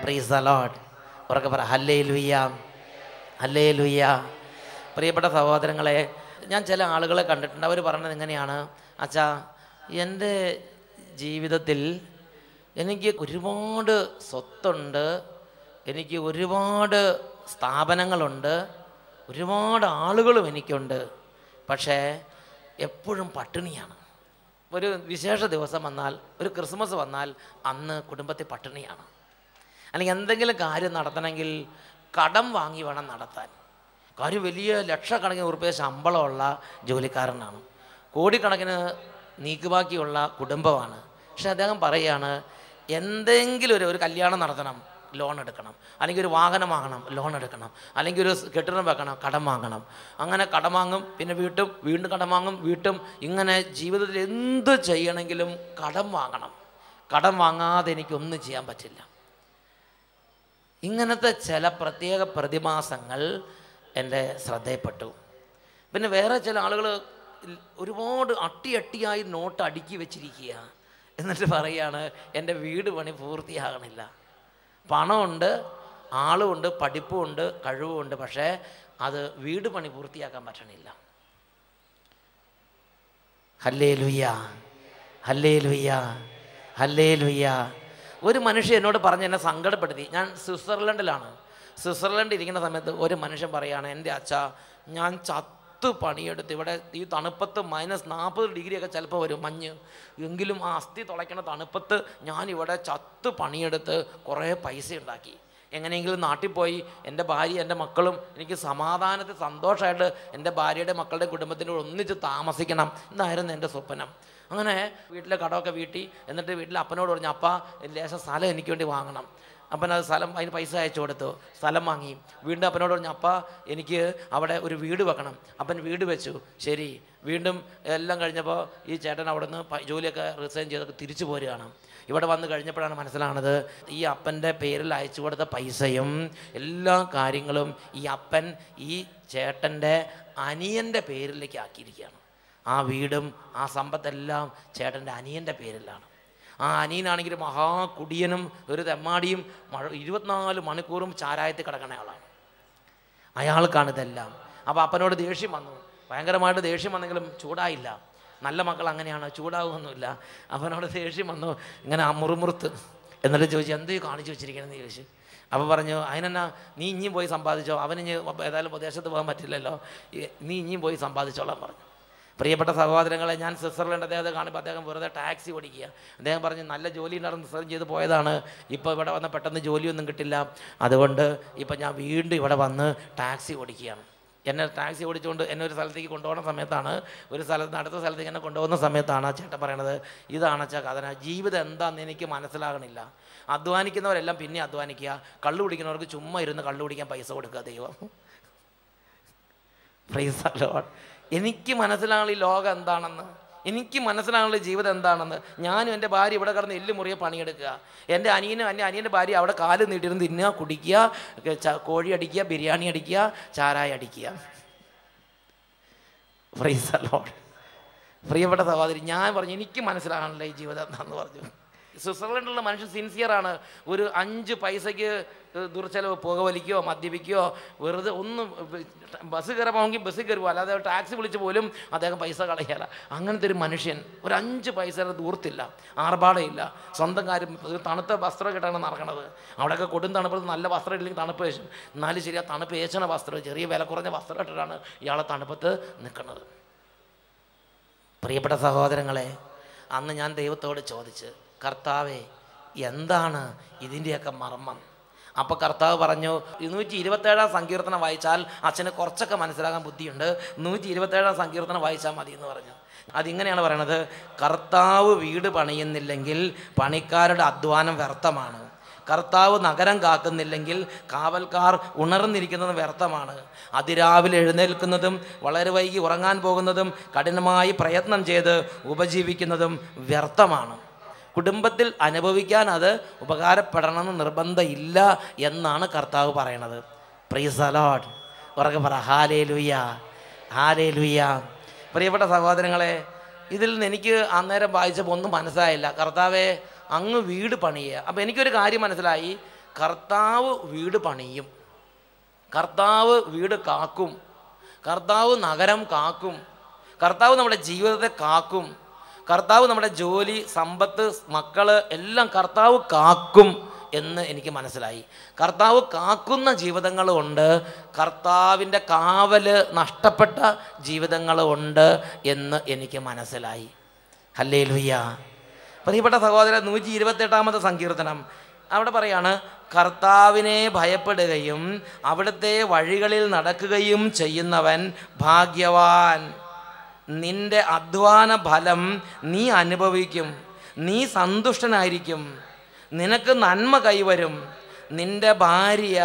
പ്രീസ് the load ഉറക്കെ പറ ഹല്ലേ ലുയ്യ ഹല്ലേ ലുയ്യ പ്രിയപ്പെട്ട സഹോദരങ്ങളെ ഞാൻ ചില ആളുകളെ കണ്ടിട്ടുണ്ട് അവർ പറഞ്ഞത് എങ്ങനെയാണ് അച്ഛാ എൻ്റെ ജീവിതത്തിൽ എനിക്ക് ഒരുപാട് സ്വത്തുണ്ട് എനിക്ക് ഒരുപാട് സ്ഥാപനങ്ങളുണ്ട് ഒരുപാട് ആളുകളും എനിക്കുണ്ട് പക്ഷേ എപ്പോഴും പട്ടിണിയാണ് ഒരു വിശേഷ ദിവസം വന്നാൽ ഒരു ക്രിസ്മസ് വന്നാൽ അന്ന് കുടുംബത്തിൽ പട്ടിണിയാണ് അല്ലെങ്കിൽ എന്തെങ്കിലും കാര്യം നടത്തണമെങ്കിൽ കടം വാങ്ങി വേണം നടത്താൻ കാര്യം വലിയ ലക്ഷക്കണക്കിന് ഉറുപ്പ്യ ശമ്പളമുള്ള ജോലിക്കാരനാണ് കോടിക്കണക്കിന് നീക്കുബാക്കിയുള്ള കുടുംബമാണ് പക്ഷെ അദ്ദേഹം പറയുകയാണ് എന്തെങ്കിലും ഒരു ഒരു കല്യാണം നടത്തണം ലോൺ എടുക്കണം അല്ലെങ്കിൽ ഒരു വാഹനം വാങ്ങണം ലോൺ എടുക്കണം അല്ലെങ്കിൽ ഒരു സ് കെട്ടിടം വെക്കണം കടം വാങ്ങണം അങ്ങനെ കടം വാങ്ങും പിന്നെ വീട്ടും വീണ്ടും കടം വാങ്ങും വീട്ടും ഇങ്ങനെ ജീവിതത്തിൽ എന്ത് ചെയ്യണമെങ്കിലും കടം വാങ്ങണം കടം വാങ്ങാതെ എനിക്കൊന്നും ചെയ്യാൻ പറ്റില്ല ഇങ്ങനത്തെ ചില പ്രത്യേക പ്രതിമാസങ്ങൾ എൻ്റെ ശ്രദ്ധയിൽപ്പെട്ടു പിന്നെ വേറെ ചില ആളുകൾ ഒരുപാട് അട്ടി അട്ടിയായി നോട്ട് അടുക്കി വെച്ചിരിക്കുക എന്നിട്ട് പറയാണ് എൻ്റെ വീട് പണി പൂർത്തിയാകണില്ല പണമുണ്ട് ആളുമുണ്ട് പഠിപ്പുമുണ്ട് കഴിവുമുണ്ട് പക്ഷേ അത് വീട് പണി പൂർത്തിയാക്കാൻ പറ്റണില്ല ഹല്ലേ ലുയ്യ ഹല്ലേ ലുയ്യ ഹല്ലേ ലുയ്യ ഒരു മനുഷ്യൻ എന്നോട് പറഞ്ഞ് എന്നെ സങ്കടപ്പെടുത്തി ഞാൻ സ്വിറ്റ്സർലൻഡിലാണ് സ്വിറ്റ്സർലൻഡിൽ ഇരിക്കുന്ന സമയത്ത് ഒരു മനുഷ്യൻ പറയാണ് എൻ്റെ അച്ഛ ഞാൻ ചത്ത് പണിയെടുത്ത് ഇവിടെ ഈ തണുപ്പത്ത് മൈനസ് നാൽപ്പത് ഡിഗ്രിയൊക്കെ ചിലപ്പോൾ വരും മഞ്ഞ് എങ്കിലും ആ അസ്ഥി തുളയ്ക്കണ തണുപ്പത്ത് ഞാൻ ഇവിടെ ചത്ത് പണിയെടുത്ത് കുറേ പൈസ ഉണ്ടാക്കി എങ്ങനെയെങ്കിലും നാട്ടിൽ പോയി എൻ്റെ ഭാര്യ എൻ്റെ മക്കളും എനിക്ക് സമാധാനത്തിൽ സന്തോഷമായിട്ട് എൻ്റെ ഭാര്യയുടെ മക്കളുടെ കുടുംബത്തിൻ്റെ കൂടെ ഒന്നിച്ച് താമസിക്കണം എന്നായിരുന്നു എൻ്റെ സ്വപ്നം അങ്ങനെ വീട്ടിലെ കടമൊക്കെ വീട്ടി എന്നിട്ട് വീട്ടിലെ അപ്പനോട് പറഞ്ഞു അപ്പ ലേശം സ്ഥലം എനിക്ക് വേണ്ടി വാങ്ങണം അപ്പൻ അത് സ്ഥലം അതിന് പൈസ അയച്ചു കൊടുത്തു സ്ഥലം വാങ്ങി വീണ്ടും അപ്പനോട് പറഞ്ഞു അപ്പ എനിക്ക് അവിടെ ഒരു വീട് വെക്കണം അപ്പൻ വീട് വെച്ചു ശരി വീണ്ടും എല്ലാം കഴിഞ്ഞപ്പോൾ ഈ ചേട്ടൻ അവിടെ നിന്ന് പ- ജോലിയൊക്കെ റിസൈൻ ചെയ്തൊക്കെ തിരിച്ചു പോരുകയാണ് ഇവിടെ വന്ന് കഴിഞ്ഞപ്പോഴാണ് മനസ്സിലാണത് ഈ അപ്പൻ്റെ പേരിൽ അയച്ചു കൊടുത്ത പൈസയും എല്ലാ കാര്യങ്ങളും ഈ അപ്പൻ ഈ ചേട്ടൻ്റെ അനിയൻ്റെ പേരിലേക്ക് ആക്കിയിരിക്കുകയാണ് ആ വീടും ആ സമ്പത്തെല്ലാം ചേട്ടൻ്റെ അനിയൻ്റെ പേരിലാണ് ആ അനിയനാണെങ്കിൽ മഹാകുടിയനും ഒരു തെമ്മാടിയും മഴ ഇരുപത്തിനാല് മണിക്കൂറും ചാരായത്തിൽ കിടക്കണ ആളാണ് അയാൾക്കാണ് ഇതെല്ലാം അപ്പോൾ അപ്പനോട് ദേഷ്യം വന്നു ഭയങ്കരമായിട്ട് ദേഷ്യം വന്നെങ്കിലും ചൂടായില്ല നല്ല മക്കൾ അങ്ങനെയാണ് ചൂടാവുമൊന്നുമില്ല അവനോട് ദേഷ്യം വന്നു ഇങ്ങനെ ആ മുറുമുറുത്ത് എന്നിട്ട് ചോദിച്ചു എന്ത് കാണിച്ചു വെച്ചിരിക്കണമെന്ന് ചോദിച്ചു അപ്പോൾ പറഞ്ഞു അതിനെന്നാ നീ ഇനിയും പോയി സമ്പാദിച്ചോ അവന് ഇനി ഏതായാലും പ്രദേശത്ത് പോകാൻ പറ്റില്ലല്ലോ ഈ- നീ ഇനിയും പോയി സമ്പാദിച്ചോളാൻ പറഞ്ഞു പ്രിയപ്പെട്ട സഹോദരങ്ങളെ ഞാൻ സ്വിറ്റ്സർലൻഡ് അദ്ദേഹത്തെ കാണുമ്പോൾ അദ്ദേഹം വെറുതെ ടാക്സി ഓടിക്കുക അദ്ദേഹം പറഞ്ഞ് നല്ല ജോലി ഉണ്ടായിരുന്നു റിസർവ് ചെയ്ത് പോയതാണ് ഇപ്പോൾ ഇവിടെ വന്ന പെട്ടെന്ന് ജോലിയൊന്നും കിട്ടില്ല അതുകൊണ്ട് ഇപ്പോൾ ഞാൻ വീണ്ടും ഇവിടെ വന്ന് ടാക്സി ഓടിക്കുകയാണ് എന്നെ ടാക്സി ഓടിച്ചുകൊണ്ട് എന്നെ ഒരു സ്ഥലത്തേക്ക് കൊണ്ടുപോകുന്ന സമയത്താണ് ഒരു സ്ഥലത്ത് നിന്ന് അടുത്ത സ്ഥലത്തേക്ക് എന്നെ കൊണ്ടുപോകുന്ന സമയത്താണ് ആ ചേട്ടൻ പറയണത് ഇതാണ് അച്ഛാ കഥന ജീവിതം എന്താണെന്ന് എനിക്ക് മനസ്സിലാകണില്ല അധ്വാനിക്കുന്നവരെല്ലാം പിന്നെ അധ്വാനിക്കുക കള്ളു കുടിക്കുന്നവർക്ക് ചുമ്മാ ഇരുന്ന് കള്ളു കുടിക്കാൻ പൈസ കൊടുക്കുക ദൈവം പ്രൈസ് ലോഡ് എനിക്ക് മനസ്സിലാകുള്ള ഈ ലോകം എന്താണെന്ന് എനിക്ക് മനസ്സിലാകുള്ള ജീവിതം എന്താണെന്ന് ഞാനും എൻ്റെ ഭാര്യ ഇവിടെ കിടന്ന് എല്ല് മുറിയെ പണിയെടുക്കുക എൻ്റെ അനിയനും എൻ്റെ അനിയൻ്റെ ഭാര്യ അവിടെ കാല് നീട്ടിരുന്ന് തിന്നുക കുടിക്കുക ച- കോഴി അടിക്കുക ബിരിയാണി അടിക്കുക ചാരായ അടിക്കുക പ്രൈസ് ലോഡ് പ്രിയപ്പെട്ട സഹോദരി ഞാൻ പറഞ്ഞു എനിക്ക് മനസ്സിലാകാനുള്ള ഈ ജീവിതം എന്താണെന്ന് പറഞ്ഞു സ്വിറ്റ്സർലൻഡിലുള്ള മനുഷ്യൻ സിൻസിയറാണ് ഒരു അഞ്ച് പൈസയ്ക്ക് ദുർച്ചെലവ് പുകവലിക്കോ മദ്യപിക്കുകയോ വെറുതെ ഒന്നും ബസ് കയറാൻ പോകണമെങ്കിൽ ബസ്സിൽ കയറുമോ അല്ലാതെ ടാക്സി വിളിച്ച് പോലും അദ്ദേഹം പൈസ കളയാല അങ്ങനത്തെ ഒരു മനുഷ്യൻ ഒരു അഞ്ച് പൈസയുടെ ദൂർത്തില്ല ആർഭാടമില്ല സ്വന്തം കാര്യം ഒരു തണുത്ത വസ്ത്രം കിട്ടാണ് നടക്കണത് അവിടെയൊക്കെ കൊടും തണുപ്പത്ത് നല്ല വസ്ത്രം ഇല്ലെങ്കിൽ തണുപ്പ് വേശും എന്നാലും ശരി ആ തണുപ്പ് ഏച്ചണ വസ്ത്രം ചെറിയ വില കുറഞ്ഞ വസ്ത്രം ഇട്ടിട്ടാണ് ഇയാളെ തണുപ്പത്ത് നിൽക്കുന്നത് പ്രിയപ്പെട്ട സഹോദരങ്ങളെ അന്ന് ഞാൻ ദൈവത്തോട് ചോദിച്ച് കർത്താവേ എന്താണ് ഇതിൻ്റെയൊക്കെ മർമ്മം അപ്പോൾ കർത്താവ് പറഞ്ഞു നൂറ്റി ഇരുപത്തേഴാം സങ്കീർത്തനം വായിച്ചാൽ അച്ഛന് കുറച്ചൊക്കെ മനസ്സിലാകാൻ ബുദ്ധിയുണ്ട് നൂറ്റി ഇരുപത്തേഴാം സങ്കീർത്തനം വായിച്ചാൽ മതി എന്ന് പറഞ്ഞു അതിങ്ങനെയാണ് പറയണത് കർത്താവ് വീട് പണിയുന്നില്ലെങ്കിൽ പണിക്കാരുടെ അധ്വാനം വ്യർത്ഥമാണ് കർത്താവ് നഗരം കാക്കുന്നില്ലെങ്കിൽ കാവൽക്കാർ ഉണർന്നിരിക്കുന്നത് വ്യർത്ഥമാണ് അതിരാവിലെ എഴുന്നേൽക്കുന്നതും വളരെ വൈകി ഉറങ്ങാൻ പോകുന്നതും കഠിനമായി പ്രയത്നം ചെയ്ത് ഉപജീവിക്കുന്നതും വ്യർത്ഥമാണ് കുടുംബത്തിൽ അനുഭവിക്കാൻ അത് ഉപകാരപ്പെടണമെന്ന് നിർബന്ധമില്ല എന്നാണ് കർത്താവ് പറയണത് പ്രീസ് അലോഡ് ഉറക്കെ പറ ഹാലേ ലുയ്യ ഹാലേ ലുയ്യ പ്രിയപ്പെട്ട സഹോദരങ്ങളെ ഇതിൽ നിന്ന് എനിക്ക് അന്നേരം വായിച്ചപ്പോൾ ഒന്നും മനസ്സിലായില്ല കർത്താവെ അങ്ങ് വീട് പണിയുക അപ്പോൾ എനിക്കൊരു കാര്യം മനസ്സിലായി കർത്താവ് വീട് പണിയും കർത്താവ് വീട് കാക്കും കർത്താവ് നഗരം കാക്കും കർത്താവ് നമ്മുടെ ജീവിതത്തെ കാക്കും കർത്താവ് നമ്മുടെ ജോലി സമ്പത്ത് മക്കള് എല്ലാം കർത്താവ് കാക്കും എന്ന് എനിക്ക് മനസ്സിലായി കർത്താവ് കാക്കുന്ന ജീവിതങ്ങളുമുണ്ട് കർത്താവിൻ്റെ കാവല് നഷ്ടപ്പെട്ട ജീവിതങ്ങളുമുണ്ട് എന്ന് എനിക്ക് മനസ്സിലായി ഹല്ലേ ലുയ്യ പ്രിയപ്പെട്ട സഹോദരൻ നൂറ്റി ഇരുപത്തെട്ടാമത്തെ സങ്കീർത്തനം അവിടെ പറയാണ് കർത്താവിനെ ഭയപ്പെടുകയും അവിടുത്തെ വഴികളിൽ നടക്കുകയും ചെയ്യുന്നവൻ ഭാഗ്യവാൻ നിന്റെ അധ്വാന ഫലം നീ അനുഭവിക്കും നീ സന്തുഷ്ടനായിരിക്കും നിനക്ക് നന്മ കൈവരും നിന്റെ ഭാര്യ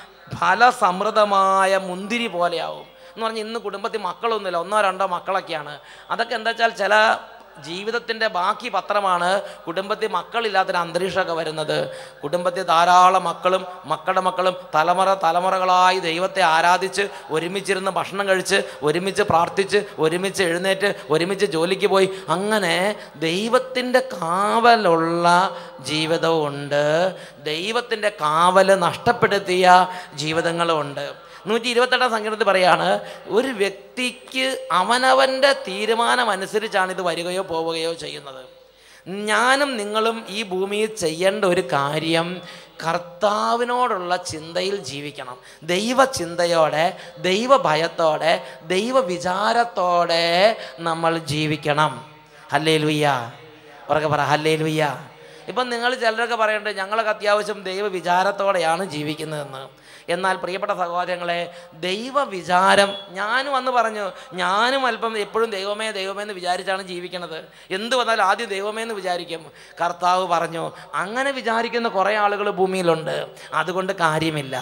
ഫലസമൃദ്ധമായ മുന്തിരി പോലെയാവും എന്ന് പറഞ്ഞാൽ ഇന്ന് കുടുംബത്തിൽ മക്കളൊന്നുമില്ല ഒന്നോ രണ്ടോ മക്കളൊക്കെയാണ് അതൊക്കെ എന്താ വെച്ചാൽ ചില ജീവിതത്തിൻ്റെ ബാക്കി പത്രമാണ് കുടുംബത്തിൽ മക്കളില്ലാത്തൊരു അന്തരീക്ഷമൊക്കെ വരുന്നത് കുടുംബത്തിൽ ധാരാളം മക്കളും മക്കളുടെ മക്കളും തലമുറ തലമുറകളായി ദൈവത്തെ ആരാധിച്ച് ഒരുമിച്ചിരുന്ന് ഭക്ഷണം കഴിച്ച് ഒരുമിച്ച് പ്രാർത്ഥിച്ച് ഒരുമിച്ച് എഴുന്നേറ്റ് ഒരുമിച്ച് ജോലിക്ക് പോയി അങ്ങനെ ദൈവത്തിൻ്റെ കാവലുള്ള ജീവിതവുമുണ്ട് ദൈവത്തിൻ്റെ കാവല് നഷ്ടപ്പെടുത്തിയ ജീവിതങ്ങളുമുണ്ട് നൂറ്റി ഇരുപത്തെട്ടാം സങ്കീർത്തത്തിൽ പറയാണ് ഒരു വ്യക്തിക്ക് അവനവൻ്റെ തീരുമാനം അനുസരിച്ചാണ് ഇത് വരികയോ പോവുകയോ ചെയ്യുന്നത് ഞാനും നിങ്ങളും ഈ ഭൂമിയിൽ ചെയ്യേണ്ട ഒരു കാര്യം കർത്താവിനോടുള്ള ചിന്തയിൽ ജീവിക്കണം ദൈവചിന്തയോടെ ദൈവഭയത്തോടെ ദൈവവിചാരത്തോടെ നമ്മൾ ജീവിക്കണം ഹല്ലേ ലുയ്യ ഉറക്കെ പറ ഹല്ലേ ലുയ്യ ഇപ്പം നിങ്ങൾ ചിലരൊക്കെ പറയണ്ടേ ഞങ്ങളൊക്കെ അത്യാവശ്യം ദൈവവിചാരത്തോടെയാണ് ജീവിക്കുന്നതെന്ന് എന്നാൽ പ്രിയപ്പെട്ട സഹോദരങ്ങളെ ദൈവവിചാരം ഞാനും അന്ന് പറഞ്ഞു ഞാനും അല്പം എപ്പോഴും ദൈവമേ ദൈവമേ എന്ന് വിചാരിച്ചാണ് ജീവിക്കുന്നത് എന്ത് വന്നാലും ആദ്യം ദൈവമേ എന്ന് വിചാരിക്കും കർത്താവ് പറഞ്ഞു അങ്ങനെ വിചാരിക്കുന്ന കുറേ ആളുകൾ ഭൂമിയിലുണ്ട് അതുകൊണ്ട് കാര്യമില്ല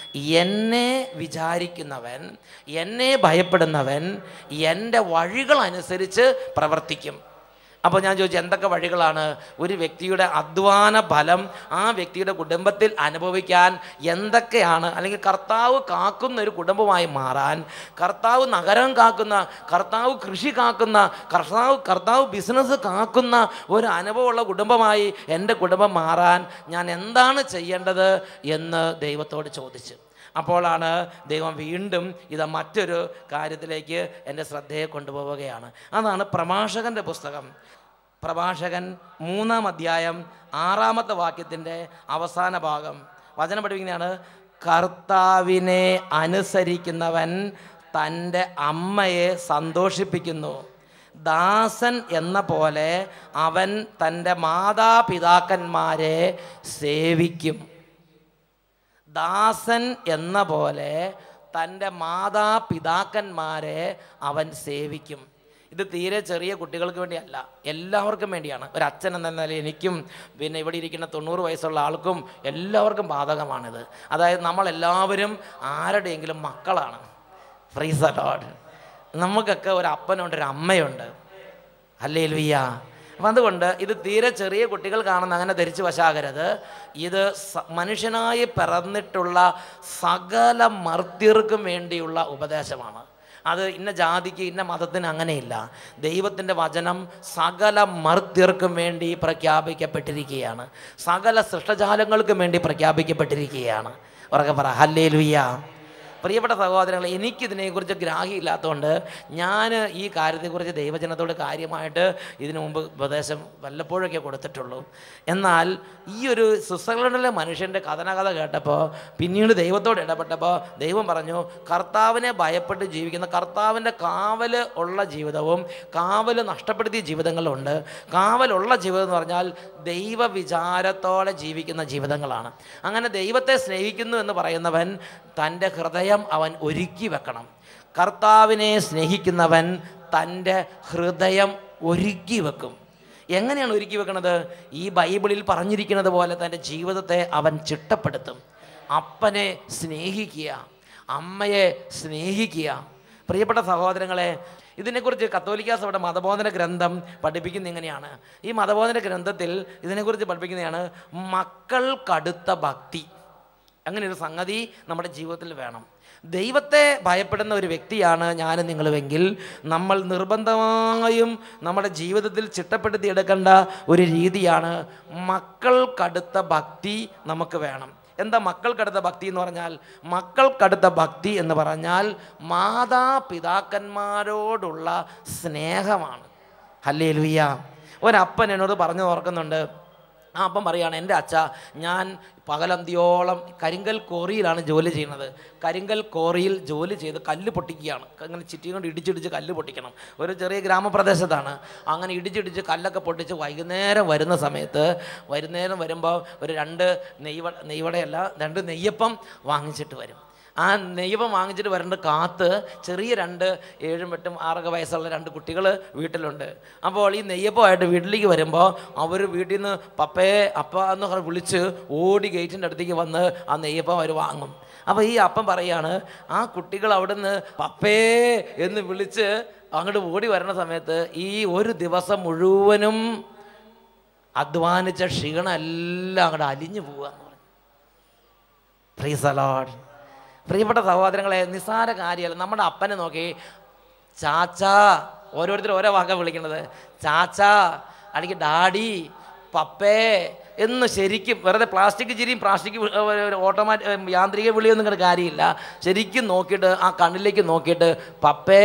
എന്നെ വിചാരിക്കുന്നവൻ എന്നെ ഭയപ്പെടുന്നവൻ എൻ്റെ വഴികൾ അനുസരിച്ച് പ്രവർത്തിക്കും അപ്പോൾ ഞാൻ ചോദിച്ചു എന്തൊക്കെ വഴികളാണ് ഒരു വ്യക്തിയുടെ അധ്വാന ഫലം ആ വ്യക്തിയുടെ കുടുംബത്തിൽ അനുഭവിക്കാൻ എന്തൊക്കെയാണ് അല്ലെങ്കിൽ കർത്താവ് കാക്കുന്ന ഒരു കുടുംബമായി മാറാൻ കർത്താവ് നഗരം കാക്കുന്ന കർത്താവ് കൃഷി കാക്കുന്ന കർത്താവ് കർത്താവ് ബിസിനസ് കാക്കുന്ന ഒരു അനുഭവമുള്ള കുടുംബമായി എൻ്റെ കുടുംബം മാറാൻ ഞാൻ എന്താണ് ചെയ്യേണ്ടത് എന്ന് ദൈവത്തോട് ചോദിച്ചു അപ്പോഴാണ് ദൈവം വീണ്ടും ഇത് മറ്റൊരു കാര്യത്തിലേക്ക് എൻ്റെ ശ്രദ്ധയെ കൊണ്ടുപോവുകയാണ് അതാണ് പ്രഭാഷകൻ്റെ പുസ്തകം പ്രഭാഷകൻ മൂന്നാം അധ്യായം ആറാമത്തെ വാക്യത്തിൻ്റെ അവസാന ഭാഗം വചനം പഠിപ്പിക്കുന്നതാണ് കർത്താവിനെ അനുസരിക്കുന്നവൻ തൻ്റെ അമ്മയെ സന്തോഷിപ്പിക്കുന്നു ദാസൻ എന്ന പോലെ അവൻ തൻ്റെ മാതാപിതാക്കന്മാരെ സേവിക്കും ദാസൻ എന്ന പോലെ തൻ്റെ മാതാപിതാക്കന്മാരെ അവൻ സേവിക്കും ഇത് തീരെ ചെറിയ കുട്ടികൾക്ക് വേണ്ടിയല്ല എല്ലാവർക്കും വേണ്ടിയാണ് ഒരു അച്ഛൻ എന്ന നിലയിൽ എനിക്കും പിന്നെ ഇവിടെ ഇരിക്കുന്ന തൊണ്ണൂറ് വയസ്സുള്ള ആൾക്കും എല്ലാവർക്കും ബാധകമാണിത് അതായത് നമ്മളെല്ലാവരും ആരുടെയെങ്കിലും മക്കളാണ് ഫ്രീസ് അലോഡ് നമുക്കൊക്കെ ഒരു അപ്പനുണ്ട് ഒരു അമ്മയുണ്ട് അല്ലേ ലുയ്യ അപ്പം അതുകൊണ്ട് ഇത് തീരെ ചെറിയ കുട്ടികൾ കാണുന്ന അങ്ങനെ ധരിച്ചു വശാകരുത് ഇത് സ- മനുഷ്യനായി പിറന്നിട്ടുള്ള സകല മർത്യർക്കും വേണ്ടിയുള്ള ഉപദേശമാണ് അത് ഇന്ന ജാതിക്ക് ഇന്ന മതത്തിന് അങ്ങനെയില്ല ദൈവത്തിൻ്റെ വചനം സകല മർത്യർക്കും വേണ്ടി പ്രഖ്യാപിക്കപ്പെട്ടിരിക്കുകയാണ് സകല സൃഷ്ടജാലങ്ങൾക്കും വേണ്ടി പ്രഖ്യാപിക്കപ്പെട്ടിരിക്കുകയാണ് ഉറക്കെ പറ ഹല്ലേ ലുയ്യ പ്രിയപ്പെട്ട സഹോദരങ്ങൾ എനിക്കിതിനെക്കുറിച്ച് ഗ്രാഹ്യമില്ലാത്തതുകൊണ്ട് ഞാൻ ഈ കാര്യത്തെക്കുറിച്ച് ദൈവജനത്തോട് കാര്യമായിട്ട് ഇതിനു മുമ്പ് ഉപദേശം വല്ലപ്പോഴൊക്കെ കൊടുത്തിട്ടുള്ളൂ എന്നാൽ ഈ ഒരു സ്വിറ്റ്സർലൻഡിലെ മനുഷ്യൻ്റെ കഥനകഥ കേട്ടപ്പോൾ പിന്നീട് ദൈവത്തോട് ഇടപെട്ടപ്പോൾ ദൈവം പറഞ്ഞു കർത്താവിനെ ഭയപ്പെട്ട് ജീവിക്കുന്ന കർത്താവിൻ്റെ കാവല് ഉള്ള ജീവിതവും കാവല് നഷ്ടപ്പെടുത്തിയ ജീവിതങ്ങളുണ്ട് കാവലുള്ള ജീവിതം എന്ന് പറഞ്ഞാൽ ദൈവവിചാരത്തോടെ ജീവിക്കുന്ന ജീവിതങ്ങളാണ് അങ്ങനെ ദൈവത്തെ സ്നേഹിക്കുന്നു എന്ന് പറയുന്നവൻ തൻ്റെ ഹൃദയം അവൻ ഒരുക്കി വെക്കണം കർത്താവിനെ സ്നേഹിക്കുന്നവൻ തൻ്റെ ഹൃദയം ഒരുക്കി വെക്കും എങ്ങനെയാണ് ഒരുക്കി വെക്കുന്നത് ഈ ബൈബിളിൽ പറഞ്ഞിരിക്കുന്നത് പോലെ തൻ്റെ ജീവിതത്തെ അവൻ ചിട്ടപ്പെടുത്തും അപ്പനെ സ്നേഹിക്കുക അമ്മയെ സ്നേഹിക്കുക പ്രിയപ്പെട്ട സഹോദരങ്ങളെ ഇതിനെക്കുറിച്ച് കത്തോലിക്ക സഭയുടെ മതബോധന ഗ്രന്ഥം പഠിപ്പിക്കുന്ന ഇങ്ങനെയാണ് ഈ മതബോധന ഗ്രന്ഥത്തിൽ ഇതിനെക്കുറിച്ച് പഠിപ്പിക്കുന്നതാണ് മക്കൾക്കടുത്ത ഭക്തി അങ്ങനെ ഒരു സംഗതി നമ്മുടെ ജീവിതത്തിൽ വേണം ദൈവത്തെ ഭയപ്പെടുന്ന ഒരു വ്യക്തിയാണ് ഞാനും നിങ്ങളുമെങ്കിൽ നമ്മൾ നിർബന്ധമായും നമ്മുടെ ജീവിതത്തിൽ ചിട്ടപ്പെടുത്തിയെടുക്കേണ്ട ഒരു രീതിയാണ് മക്കൾക്കടുത്ത ഭക്തി നമുക്ക് വേണം എന്താ മക്കൾക്കടുത്ത ഭക്തി എന്ന് പറഞ്ഞാൽ മക്കൾക്കടുത്ത ഭക്തി എന്ന് പറഞ്ഞാൽ മാതാപിതാക്കന്മാരോടുള്ള സ്നേഹമാണ് ഹല്ലേ ലുയ്യ ഒരപ്പൻ എന്നോട് പറഞ്ഞു ഓർക്കുന്നുണ്ട് ആ അപ്പം പറയാണ് എൻ്റെ അച്ഛ ഞാൻ പകലന്തിയോളം കരിങ്കൽ കോറിയിലാണ് ജോലി ചെയ്യുന്നത് കരിങ്കൽ കോറിയിൽ ജോലി ചെയ്ത് കല്ല് പൊട്ടിക്കുകയാണ് അങ്ങനെ ചിറ്റിയും കൊണ്ട് ഇടിച്ചിടിച്ച് കല്ല് പൊട്ടിക്കണം ഒരു ചെറിയ ഗ്രാമപ്രദേശത്താണ് അങ്ങനെ ഇടിച്ചിടിച്ച് കല്ലൊക്കെ പൊട്ടിച്ച് വൈകുന്നേരം വരുന്ന സമയത്ത് വൈകുന്നേരം വരുമ്പോൾ ഒരു രണ്ട് നെയ്വ നെയ്വടയല്ല രണ്ട് നെയ്യപ്പം വാങ്ങിച്ചിട്ട് വരും ആ നെയ്യപ്പം വാങ്ങിച്ചിട്ട് വരേണ്ട കാത്ത് ചെറിയ രണ്ട് ഏഴും എട്ടും ആറൊക്കെ വയസ്സുള്ള രണ്ട് കുട്ടികൾ വീട്ടിലുണ്ട് അപ്പോൾ ഈ നെയ്യപ്പമായിട്ട് വീട്ടിലേക്ക് വരുമ്പോൾ അവർ വീട്ടിൽ നിന്ന് പപ്പയെ അപ്പ എന്ന് പറഞ്ഞ് വിളിച്ച് ഓടി ഗേറ്റിൻ്റെ അടുത്തേക്ക് വന്ന് ആ നെയ്യപ്പം അവർ വാങ്ങും അപ്പോൾ ഈ അപ്പം പറയാണ് ആ കുട്ടികൾ അവിടുന്ന് പപ്പേ എന്ന് വിളിച്ച് അങ്ങോട്ട് ഓടി വരുന്ന സമയത്ത് ഈ ഒരു ദിവസം മുഴുവനും അധ്വാനിച്ച ക്ഷീണം എല്ലാം അങ്ങോട്ട് അലിഞ്ഞു പോവുക എന്ന് പറഞ്ഞു പ്രീസ് അലോഡ് പ്രിയപ്പെട്ട സഹോദരങ്ങളെ നിസ്സാര കാര്യമല്ല നമ്മുടെ അപ്പനെ നോക്കി ചാച്ചാ ഓരോരുത്തരും ഓരോ വാക്ക വിളിക്കുന്നത് ചാച്ചാ അല്ലെങ്കിൽ ഡാഡി പപ്പേ എന്ന് ശരിക്കും വെറുതെ പ്ലാസ്റ്റിക് ചിരിയും പ്ലാസ്റ്റിക് ഓട്ടോമാറ്റിക് യാന്ത്രിക വിളിയൊന്നും ഇങ്ങോട്ട് കാര്യമില്ല ശരിക്കും നോക്കിയിട്ട് ആ കണ്ണിലേക്ക് നോക്കിയിട്ട് പപ്പേ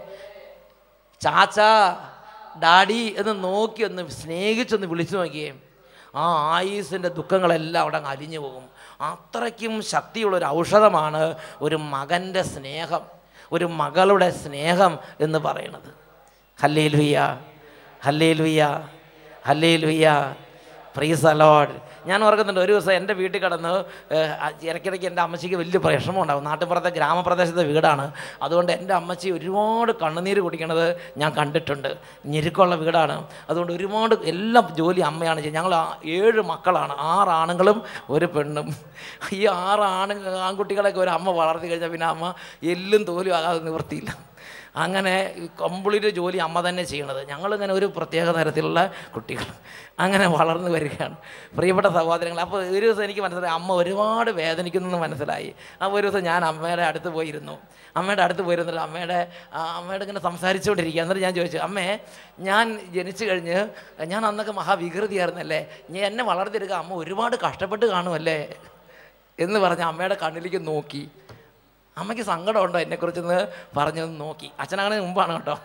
ചാച്ചാ ഡാഡി എന്ന് നോക്കി ഒന്ന് സ്നേഹിച്ചൊന്ന് വിളിച്ചു നോക്കിയേ ആ ആയുസിൻ്റെ ദുഃഖങ്ങളെല്ലാം അവിടെ അങ്ങ് അലിഞ്ഞു പോകും അത്രയ്ക്കും ശക്തിയുള്ള ഒരു ഔഷധമാണ് ഒരു മകൻ്റെ സ്നേഹം ഒരു മകളുടെ സ്നേഹം എന്ന് പറയുന്നത് ഹല്ലേ ലുയ്യ ഹല്ലേ ലുയ്യ ഹല്ലേ ലുയ്യ പ്രീസ് അലോഡ് ഞാൻ ഓർക്കുന്നുണ്ട് ഒരു ദിവസം എൻ്റെ വീട്ടിൽ കിടന്ന് ഏഹ്, അ- ഇടയ്ക്കിടയ്ക്ക് എൻ്റെ അമ്മച്ചിക്ക് വലിയ പ്രശ്നം ഉണ്ടാവും നാട്ടുപുറത്തെ ഗ്രാമപ്രദേശത്തെ വീടാണ് അതുകൊണ്ട് എൻ്റെ അമ്മച്ചി ഒരുപാട് കണ്ണുനീര് കുടിക്കണത് ഞാൻ കണ്ടിട്ടുണ്ട് ഞെരുക്കമുള്ള വീടാണ് അതുകൊണ്ട് ഒരുപാട് എല്ലാ ജോലി അമ്മയാണ് ചെയ്യുന്നത് ഞങ്ങൾ ആ- ഏഴ് മക്കളാണ് ആറ് ആണുങ്ങളും ഒരു പെണ്ണും ഈ ആറ് ആണ് ആൺകുട്ടികളെയൊക്കെ ഒരു അമ്മ വളർത്തി കഴിഞ്ഞാൽ പിന്നെ അമ്മ എല്ലും തോലും ആകാതെ നിവൃത്തിയില്ല അങ്ങനെ കംപ്ലീറ്റ് ജോലി അമ്മ തന്നെ ചെയ്യണത് ഞങ്ങളിങ്ങനെ ഒരു പ്രത്യേക തരത്തിലുള്ള കുട്ടികൾ അങ്ങനെ വളർന്നു വരികയാണ് പ്രിയപ്പെട്ട സഹോദരങ്ങൾ അപ്പോൾ ഒരു ദിവസം എനിക്ക് മനസ്സിലായി അമ്മ ഒരുപാട് വേദനിക്കുന്നു മനസ്സിലായി അപ്പോൾ ഒരു ദിവസം ഞാൻ അമ്മയുടെ അടുത്ത് പോയിരുന്നു അമ്മയുടെ അടുത്ത് പോയിരുന്നില്ല അമ്മയുടെ ആ, അമ്മയോട് ഇങ്ങനെ സംസാരിച്ചുകൊണ്ടിരിക്കുക എന്നിട്ട് ഞാൻ ചോദിച്ചു അമ്മേ ഞാൻ ജനിച്ചു കഴിഞ്ഞ് ഞാൻ അന്നൊക്കെ മഹാവികൃതിയായിരുന്നല്ലേ ഞാൻ എന്നെ വളർത്തിയെടുക്കുക അമ്മ ഒരുപാട് കഷ്ടപ്പെട്ട് കാണുമല്ലേ എന്ന് പറഞ്ഞ് അമ്മയുടെ കണ്ണിലേക്ക് നോക്കി അമ്മയ്ക്ക് സങ്കടമുണ്ടോ എന്നെക്കുറിച്ചെന്ന് പറഞ്ഞൊന്ന് നോക്കി അച്ഛനാണ് മുമ്പാണ് കേട്ടോ